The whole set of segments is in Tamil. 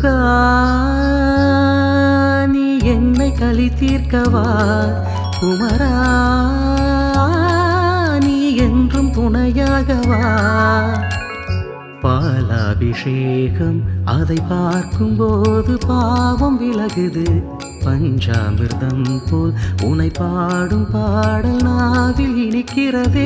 முருகா நீ என்னை களி தீர்க்கவா குமரா நீ என்றும் துணையாகவா பாலாபிஷேகம் அதை பார்க்கும்போது பாவம் விலகுது பஞ்சாமிர்தம் போல் உனை பாடும் பாடல் நாவில் இனிக்கிறதே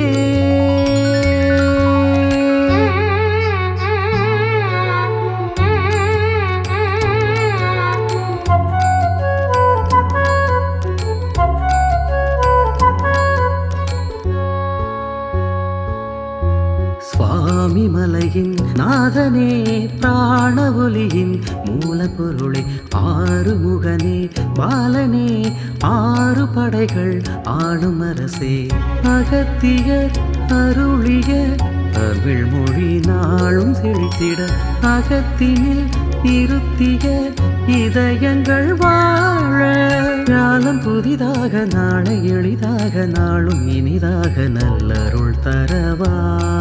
சுவாமி மலையின் நாதனே பிராண ஒலியின் மூலப்பொருளே ஆறுமுகனே பாலனே ஆறு படைகள் ஆளும் அரசே அகத்தியர் அருளிய தமிழ் மொழி நாளும் செழித்திட அகத்தினில் இருத்திய இதயங்கள் வாழ காலம் புதிதாக நாளை எளிதாக நாளும் இனிதாக நல்லருள் தரவா